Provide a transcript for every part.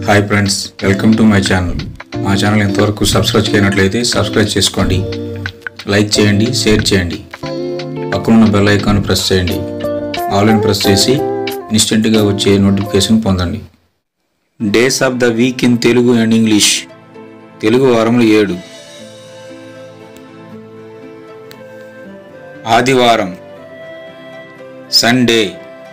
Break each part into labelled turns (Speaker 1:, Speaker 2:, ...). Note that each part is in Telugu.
Speaker 1: hi friends welcome to my channel మా ఛానల్ ఇంతవరకు సబ్స్క్రైబ్ చేయనట్లయితే సబ్స్క్రైబ్ చేసుకోండి లైక్ చేయండి షేర్ చేయండి పక్కనున్న బెల్ ఐకాన్ ప్రెస్ చేయండి ఆన్లైన్ ప్రెస్ చేసి ఇన్స్టెంట్గా వచ్చే నోటిఫికేషన్ పొందండి days of the week in Telugu and English Telugu వారములు ఏడు ఆదివారం సండే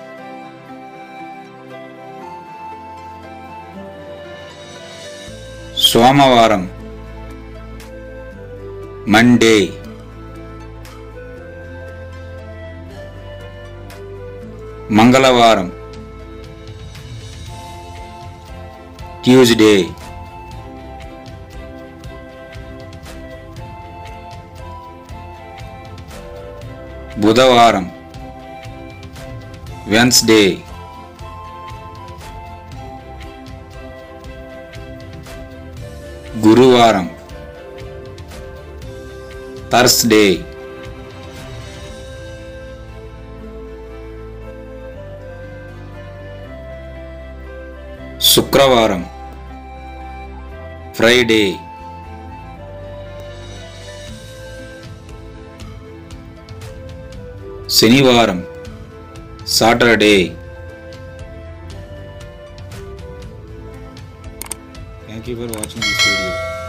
Speaker 1: సోమవారం మండే మంగళవారం ట్యూస్డే బుధవారం వెన్స్డే గురువారం థర్స్డే శుక్రవారం ఫ్రైడే శనివారం Saturday thank you for watching this video